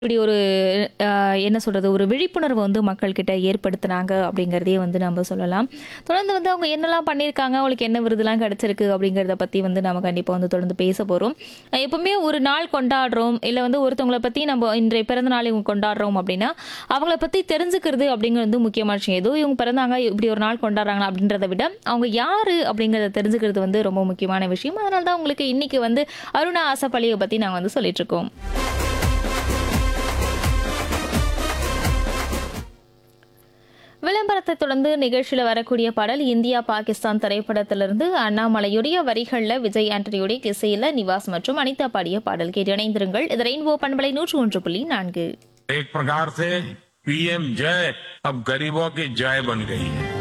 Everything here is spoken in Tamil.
இப்படி ஒரு அஹ், என்ன சொல்றது ஒரு விழிப்புணர்வு வந்து மக்கள்கிட்ட ஏற்படுத்தினாங்க அப்படிங்கிறதையே வந்து நம்ம சொல்லலாம் தொடர்ந்து வந்து அவங்க என்னெல்லாம் பண்ணியிருக்காங்க அவங்களுக்கு என்ன விருதுலாம் கிடைச்சிருக்கு அப்படிங்கிறத பற்றி வந்து நம்ம கண்டிப்பாக வந்து தொடர்ந்து பேச போகிறோம் எப்பவுமே ஒரு நாள் கொண்டாடுறோம் இல்லை வந்து ஒருத்தவங்கள பற்றி நம்ம இன்றைய பிறந்த நாள் இவங்க கொண்டாடுறோம் அப்படின்னா அவங்கள பற்றி தெரிஞ்சுக்கிறது அப்படிங்கிறது வந்து முக்கியமான விஷயம் ஏதோ இவங்க பிறந்தாங்க இப்படி ஒரு நாள் கொண்டாடுறாங்க அப்படின்றத விட அவங்க யாரு அப்படிங்கிறத தெரிஞ்சுக்கிறது வந்து ரொம்ப முக்கியமான விஷயம் அதனால தான் உங்களுக்கு இன்னைக்கு வந்து அருணா ஆசப்பள்ளியை பற்றி நாங்கள் வந்து சொல்லிட்டு இருக்கோம் விளம்பரத்தை தொடர்ந்து நிகழ்ச்சியில் வரக்கூடிய பாடல் இந்தியா பாகிஸ்தான் திரைப்படத்திலிருந்து அண்ணாமலையுடைய வரிகள்ல விஜய் ஆண்டனியுடைய இசையில நிவாஸ் மற்றும் அனிதா பாடிய பாடல் கேட்டு இணைந்திருங்கள் இது ரெயின்போ பண்பலை நூற்று ஒன்று புள்ளி நான்கு एक प्रकार से पीएम जय अब गरीबों की जय बन गई है